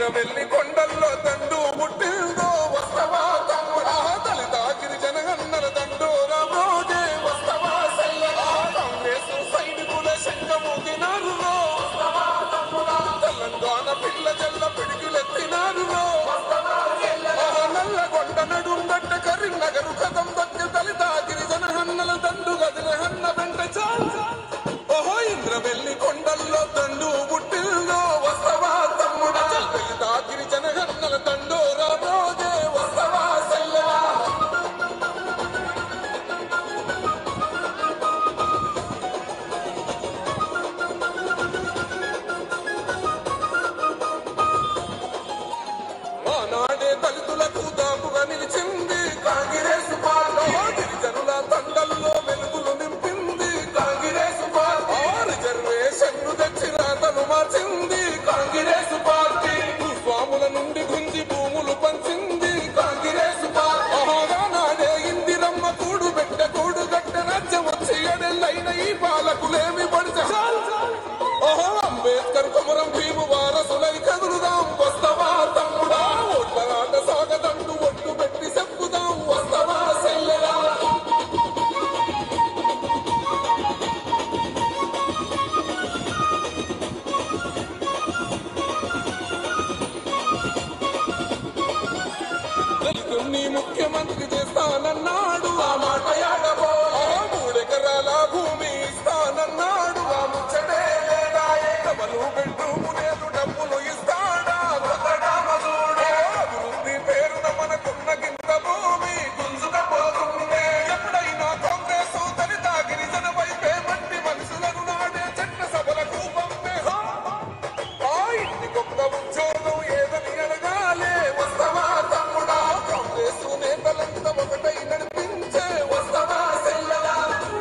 ఇంద్రవెల్లి కొండల్లో దండు పుట్టిందో వస్తవా తమ్ముడా దళిత గిరిజన గన్నల దండు రామోజే వస్తవా సెల్లరా కాంగ్రెస్ సైనికుల శంఖమూగినారు రో. తెలంగాణ పిల్ల జల్ల పిడికిలెత్తినారు రో. ఆ నల్లగొండ నడుంగట్ట కరీంనగరు కథం దక్కి దళిత గిరిజన హన్నల దండు గదిల హన్న వెంట చాలు ఓహో ఇంద్రవెల్లి కొండల్లో దండు పుట్టిందో వస్తవా తమ్ముడా దళిత గిరిజన హన్నల దండు రామోజే వస్తవా సెల్లరా ఆనాడే దళితులకు దాపుగా నిలిచింది కాంగ్రెస్ పార్టీ గిరిజనుల తండల్లో వెలుగులు నింపింది కాంగ్రెస్ పార్టీ రిజర్వేషన్ తెచ్చిన తను మార్చింది కాంగ్రెస్ పార్టీ భూస్వాముల నుండి గుంజి భూములు పంచింది కాంగ్రెస్ పార్టీ ఆనాడే ఇందిరమ్మ కూడు పెట్ట కూడు గట్ట రాజ్యం వచ్చి ఎడెల్లైన ఈ పాలకులేమి పడితే ఓహో అంబేద్కర్ కుమరం భీము వారసులై కదులుదాం వస్తవా తమ్ముడా ఓట్ల ఆట సాగదంటూ ఒట్టు పెట్టి చెప్పుదాం వస్తవా సెల్లెరా దళితుణ్ణి ముఖ్యమంత్రి చేస్తానన్నాడు ఆ మాట యాడబో మూడెకరాల భూమి ఇస్తానన్నాడు ఆ ముచ్చటే లేదాయే డబలు బెడ్రూము లేదు డబ్బులు ఇస్తాడా కొత్తడామదుడే అభివృద్ధి పేరున మనకున్న గింత భూమి గుంజుకపోతుందే ఎప్పుడైనా కాంగ్రెస్ దళిత గిరిజన వైపే మంది మనుషులను నాడే చట్ట సభలకు పంపే హా ఆ ఇంటికొక్క ఉద్యోగం ఏదని అడగాలే వస్తవా తమ్ముడా కాంగ్రెస్ నేతలంతా ఒకటై నడిపించే వస్తవా సెల్లలా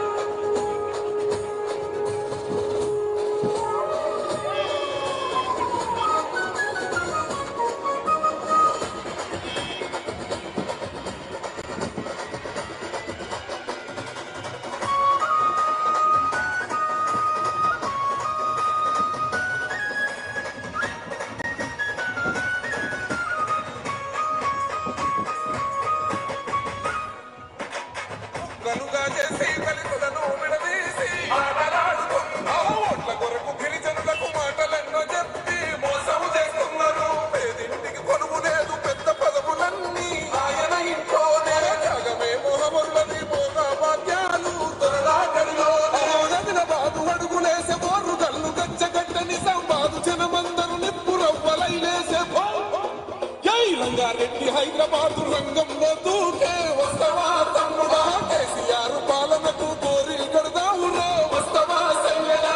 కనుగా చేసి దళితులను విడదీసి ఆటలాడుతున్నా ఓట్ల కొరకు గిరిజనులకు మాటలెన్నో చెప్పి మోసం చేస్తున్నారు పేదింటికి కొలువు లేదు పెద్ద పదవులన్నీ ఆయన ఇంట్లోనే జగమే మొహముల్లది మోగా వాద్యాలు తొలలాటడిలో నదిన బాదు అడుగులేసే బోర్రు గల్లు గచ్చగట్ట నిజం బాదు జనమందరు నిప్పు రవ్వలైలేసే భో జై రంగారెడ్డి హైదరాబాద్ రంగంలో దూకే వస్తవా తమ్ముడా కేసీఆర్ పాలనకు కోరి గడదావు రా వస్తవా సెల్లెలా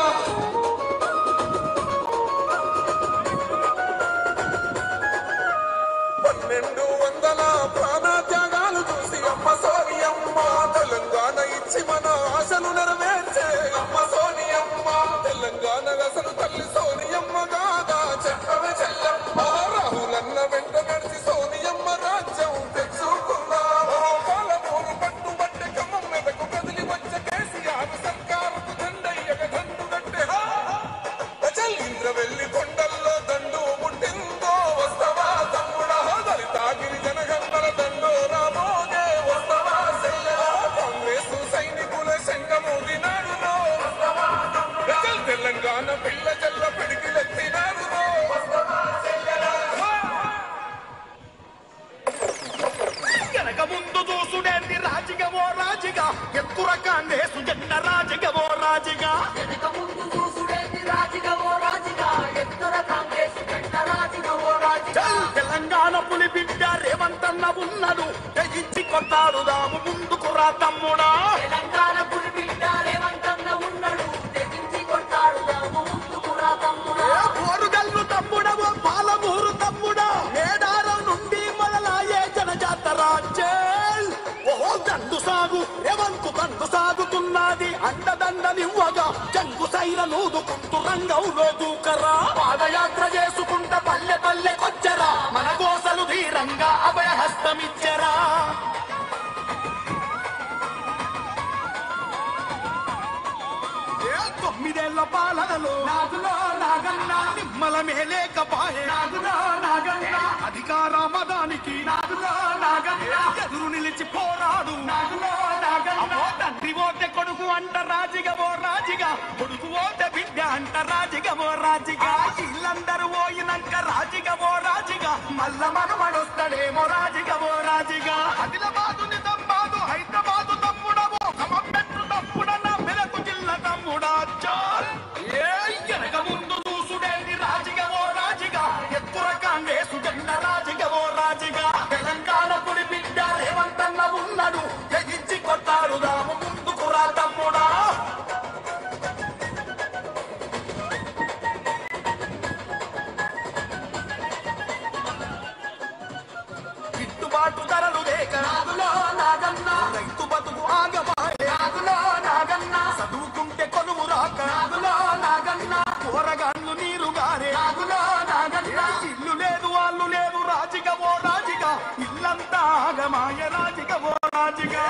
పన్నెండు వందల ప్రాణత్యాగాలు చూసి అమ్మ సోనియమ్మ తెలంగాణ ఇచ్చి మన ఆశలు నెరవేర్చే అమ్మ సోనియమ్మ తెలంగాణ అసలు తల్లి సోనియమ్మ కాదా చెప్పవే చెల్లమ్మ రాహులన్న వెంట నడిచి సోనియమ్మ రాజ్యం తెచ్చుకున్నాము పాలమూరు పట్టుబట్టే ఖమ్మం మీదకు కదిలి వచ్చే కేసీఆర్ సర్కారుకు దండయ్యక దండు కట్టే హా అచల్ ఇంద్రవెల్లి కొండల్లో దండు పుట్టిందో వస్తవా తమ్ముడా దళిత గిరిజన గంటల దండు రామోగే వస్తవా సెల్లెలా కాంగ్రెస్ సైనికుల శంఖమూగినారు రో. అచల్ తెలంగాణ పిల్ల చెల్ల పిడికిలెత్తినారు రో. వెనక ముందు చూసుడేంది రాజిగవో రాజిగా ఎత్తుర కాండేసు జెండ రాజిగవో రాజిగా వెనక ముందు చూసుడేంది రాజుగా ఓ రాజుగా ఎత్తుర కాంగ్రెస్ జెండ రాజుగా ఓ రాజుగా చల్ తెలంగాణ పులి బిడ్డ రేవంతన్న ఉన్నాడు తెగించి కొట్టాడుదాము ముందుకు రా తమ్ముడా తెలంగాణ పులి బిడ్డ రేవంతన్న ఉన్నాడు తెగించి కొట్టాడు దాము ముందుకు రా తమ్ముడా ఏ పోరుగల్లు తమ్ముడవో పాలమూరు తమ్ముడా మేడారం నుండి మొదలాయే జనజాతర చేల్ ఓ దండు సాగు రేవంతు దండు సాగుతున్నది అండదండనివ్వగా జంగు సైర నూదుకుంటూ రంగంలో దూకరా పాదయాత్ర చేసుకుంట పల్లె పల్లెకొచ్చరా మన గోసలు ధీరంగా అభయహస్తమిచ్చరా ఏ తొమ్మిదేళ్ల పాలనలో నాగులో నాగన్న నిమ్మల మేలేకపాయే నాగులో నాగన్న అధికార మదానికి నాగులో నాగన్న ఎదురు నిలిచి పోరాడు నాగులో నాగన్న తండ్రి ఓటే కొడుకు అంట రాజిగా ఓ రాజిగా కొడుకు ఓటే బిడ్డ అంట రాజిగా ఓ రాజిగా ఇల్లందరూ పోయినాక రాజిగా ఓ రాజిగా మల్ల మనమడొస్తాడేమో రాజిగా ఓ రాజిగా అదిలబాదు